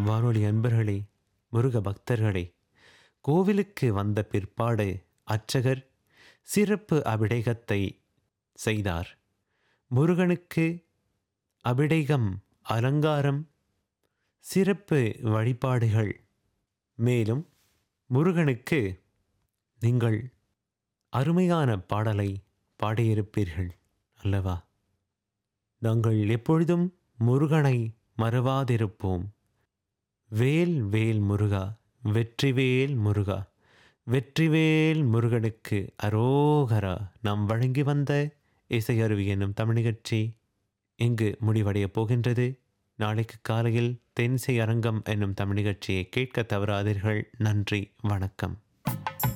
வானொலி அன்பர்களே முருக பக்தர்களே கோவிலுக்கு வந்த பிற்பாடு அர்ச்சகர் சிறப்பு அபிடேகத்தை செய்தார் முருகனுக்கு அபிடேகம் அலங்காரம் சிறப்பு வழிபாடுகள் மேலும் முருகனுக்கு நீங்கள் அருமையான பாடலை பாடியிருப்பீர்கள் அல்லவா நாங்கள் எப்பொழுதும் முருகனை மறவாதிருப்போம் வேல் வேல் முருகா வெற்றிவேல் முருகா வெற்றிவேல் முருகனுக்கு அரோகரா நாம் வழங்கி வந்த இசையருவி என்னும் தமிழ் நிகழ்ச்சி இங்கு முடிவடையப் போகின்றது நாளைக்கு காலையில் தென்சை அரங்கம் என்னும் தமிழ் நிகழ்ச்சியை கேட்க தவறாதீர்கள் நன்றி வணக்கம்